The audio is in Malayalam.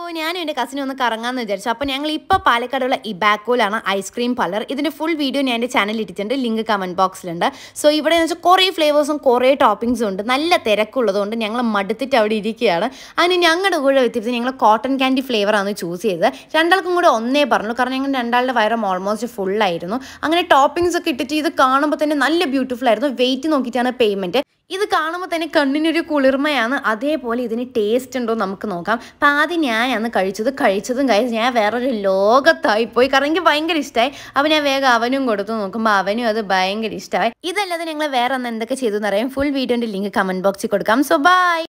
ഞാനും എൻ്റെ കസിനും ഒന്ന് കറങ്ങാമെന്ന് വിചാരിച്ചു അപ്പോൾ ഞങ്ങൾ ഇപ്പോൾ പാലക്കാടുള്ള ഇബാക്കോയിലാണ് ഐസ്ക്രീം പാർലർ ഇതിൻ്റെ ഫുൾ വീഡിയോ ഞാൻ എൻ്റെ ചാനലിൽ ഇട്ടിട്ടുണ്ട് ലിങ്ക് കമൻറ്റ് ബോക്സിലുണ്ട് സോ ഇവിടെ എന്ന് വെച്ചാൽ കുറേ ഫ്ലേവേഴ്സും കുറേ ടോപ്പിംഗ്സും ഉണ്ട് നല്ല തിരക്കുള്ളതുകൊണ്ട് ഞങ്ങൾ മടുത്തിട്ട് അവിടെ ഇരിക്കുകയാണ് അതിന് ഞങ്ങളുടെ കൂടെ വ്യത്യസ്തം ഞങ്ങൾ കോട്ടൺ ക്യാൻഡി ഫ്ലേവറാണ് ചൂസ് ചെയ്തത് രണ്ടാൾക്കും കൂടെ ഒന്നേ പറഞ്ഞു കാരണം ഞങ്ങൾ രണ്ടാളുടെ വയറും ഓൾമോസ്റ്റ് ഫുള്ളായിരുന്നു അങ്ങനെ ടോപ്പിംഗ്സ് ഒക്കെ ഇട്ടിട്ട് ഇത് കാണുമ്പോൾ തന്നെ നല്ല ബ്യൂട്ടിഫുൾ ആയിരുന്നു വെയിറ്റ് നോക്കിയിട്ടാണ് പേയ്മെൻറ്റ് ഇത് കാണുമ്പോൾ തന്നെ കണ്ണിനൊരു കുളിർമയാണ് അതേപോലെ ഇതിന് ടേസ്റ്റ് ഉണ്ടോ നമുക്ക് നോക്കാം അപ്പം ആദ്യം ഞാനാണ് കഴിച്ചത് കഴിച്ചതും കഴിച്ച് ഞാൻ വേറൊരു ലോകത്തായി പോയി കാരണം എനിക്ക് ഭയങ്കര ഇഷ്ടമായി അപ്പം ഞാൻ വേഗം അവനും കൊടുത്തു നോക്കുമ്പോൾ അവനും അത് ഭയങ്കര ഇഷ്ടമായി ഇതല്ലാതെ ഞങ്ങൾ വേറെ ഒന്ന് എന്തൊക്കെ ചെയ്തു എന്നറിയാം ഫുൾ വീഡിയോൻ്റെ ലിങ്ക് കമൻറ്റ് ബോക്സിൽ കൊടുക്കാം സോ ബൈ